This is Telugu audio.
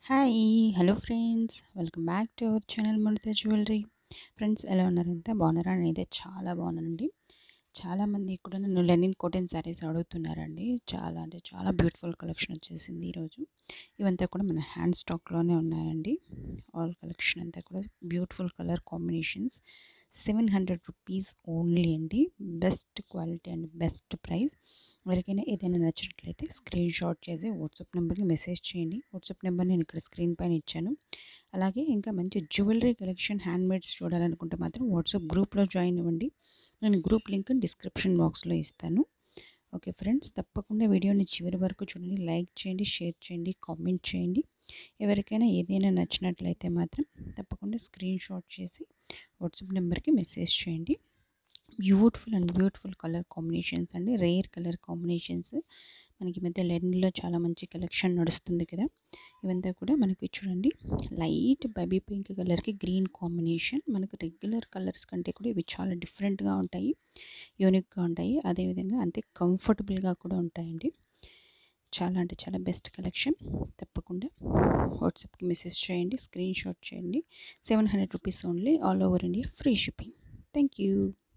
hi hello friends welcome back to our channel ముడితే జ్యువెలరీ ఫ్రెండ్స్ ఎలా ఉన్నారు అంతా బాగున్నారా నేనైతే చాలా బాగున్నానండి చాలామంది కూడా నన్ను లెనిన్ కాటన్ శారీస్ అడుగుతున్నారండి చాలా అంటే చాలా బ్యూటిఫుల్ కలెక్షన్ వచ్చేసింది ఈరోజు ఇవంతా కూడా మన హ్యాండ్ స్టాక్లోనే ఉన్నాయండి ఆల్ కలెక్షన్ అంతా కూడా beautiful colour combinations seven hundred rupees only అండి best quality and best price ఎవరికైనా ఏదైనా నచ్చినట్లయితే స్క్రీన్ షాట్ చేసి వాట్సాప్ నెంబర్కి మెసేజ్ చేయండి వాట్సాప్ నెంబర్ నేను ఇక్కడ స్క్రీన్ పైన ఇచ్చాను అలాగే ఇంకా మంచి జ్యువెలరీ కలెక్షన్ హ్యాండ్మేడ్స్ చూడాలనుకుంటే మాత్రం వాట్సాప్ గ్రూప్లో జాయిన్ అవ్వండి నేను గ్రూప్ లింక్ డిస్క్రిప్షన్ బాక్స్లో ఇస్తాను ఓకే ఫ్రెండ్స్ తప్పకుండా వీడియోని చివరి వరకు చూడండి లైక్ చేయండి షేర్ చేయండి కామెంట్ చేయండి ఎవరికైనా ఏదైనా నచ్చినట్లయితే మాత్రం తప్పకుండా స్క్రీన్ షాట్ చేసి వాట్సాప్ నెంబర్కి మెసేజ్ చేయండి beautiful and beautiful colour combinations అండి రేర్ కలర్ కాంబినేషన్స్ మనకి మధ్య లెన్లో చాలా మంచి కలెక్షన్ నడుస్తుంది కదా ఇవంతా కూడా మనకి చూడండి లైట్ బేబీ పింక్ కలర్కి గ్రీన్ కాంబినేషన్ మనకు రెగ్యులర్ కలర్స్ కంటే కూడా ఇవి చాలా డిఫరెంట్గా ఉంటాయి యూనిక్గా ఉంటాయి అదేవిధంగా అంతే కంఫర్టబుల్గా కూడా ఉంటాయండి చాలా అంటే చాలా బెస్ట్ కలెక్షన్ తప్పకుండా వాట్సాప్కి మెసేజ్ చేయండి స్క్రీన్ షాట్ చేయండి seven hundred rupees only all over India free shipping thank you